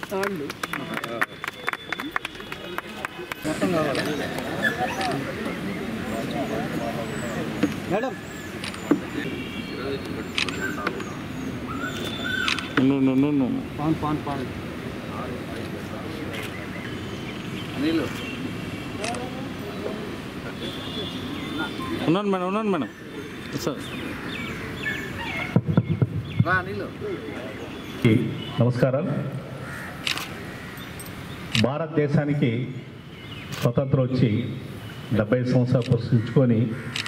తాళ్ళు మేడం పాన్ పాన్ పాన్ అనిల్ ఉన్నాను మేడం ఉన్నాను మేడం సార్ రా అనిల్ నమస్కారం భారతదేశానికి స్వతంత్రం వచ్చి డెబ్బై సంవత్సరాలు పురస్కరించుకొని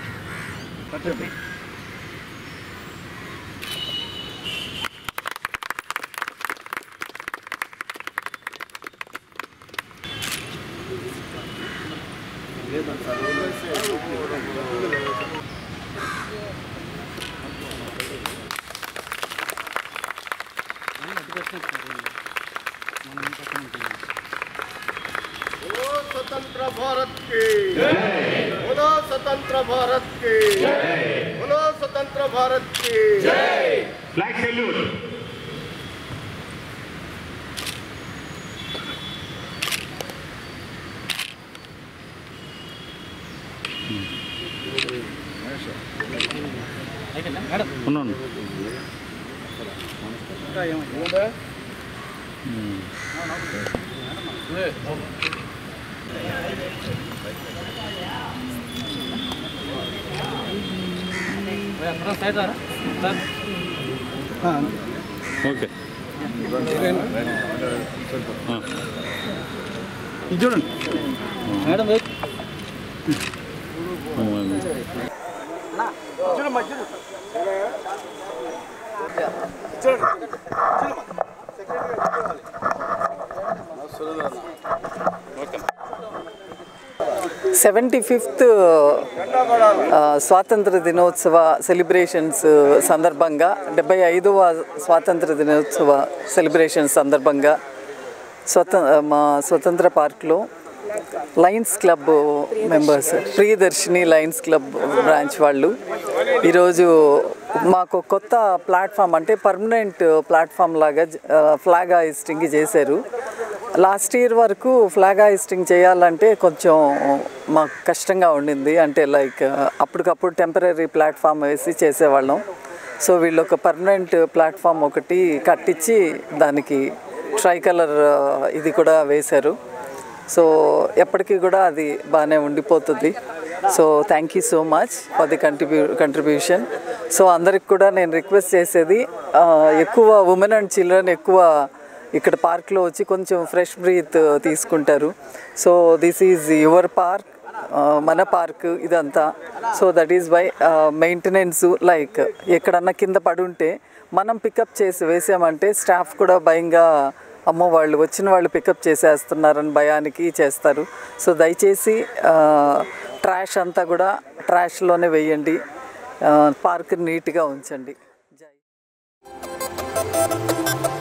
बोलो स्वतंत्र भारत की बोलो स्वतंत्र भारत की बोलो स्वतंत्र भारत की ఫ్లాగ్ సెల్యూట్ ఉన్నాను ఓకే ఆ. ఇది చూడండి మేడం వెయిట్ సెవెంటీ ఫిఫ్త్ స్వాతంత్ర దినోత్సవ సెలబ్రేషన్స్ సందర్భంగా డెబ్బై ఐదవ స్వాతంత్ర దినోత్సవ సెలబ్రేషన్స్ సందర్భంగా స్వత మా స్వతంత్ర పార్క్లో Lions Club members Priyadarshini Lions Club branch వాళ్ళు ఈరోజు మాకు కొత్త ప్లాట్ఫామ్ అంటే పర్మనెంట్ ప్లాట్ఫామ్ లాగా ఫ్లాగ్ హాయిస్టింగ్ చేశారు లాస్ట్ ఇయర్ వరకు ఫ్లాగ్ హాయిస్టింగ్ చేయాలంటే కొంచెం మాకు కష్టంగా ఉండింది అంటే లైక్ అప్పటికప్పుడు టెంపరీ ప్లాట్ఫామ్ వేసి చేసేవాళ్ళం సో వీళ్ళు ఒక పర్మనెంట్ ప్లాట్ఫామ్ ఒకటి కట్టించి దానికి ట్రై కలర్ ఇది కూడా వేశారు సో ఎప్పటికీ కూడా అది బాగానే ఉండిపోతుంది so thank you so much for the కంట్రిబ్యూ కంట్రిబ్యూషన్ సో అందరికి కూడా నేను రిక్వెస్ట్ చేసేది ఆ, ఎక్కువ ఉమెన్ అండ్ చిల్డ్రన్ ఎక్కువ ఇక్కడ పార్క్లో వచ్చి కొంచెం ఫ్రెష్ బ్రీత్ తీసుకుంటారు so this is your park మన పార్క్ ఇదంతా so that is by maintenance like ఎక్కడన్నా కింద పడుంటే మనం పికప్ చేసి వేసామంటే స్టాఫ్ కూడా భయంగా అమ్మో వాళ్ళు వచ్చిన వాళ్ళు పికప్ చేసేస్తున్నారని భయానికి చేస్తారు సో దయచేసి ట్రాష్ అంతా కూడా ట్రాష్లోనే వేయండి పార్క్ నీట్గా ఉంచండి జై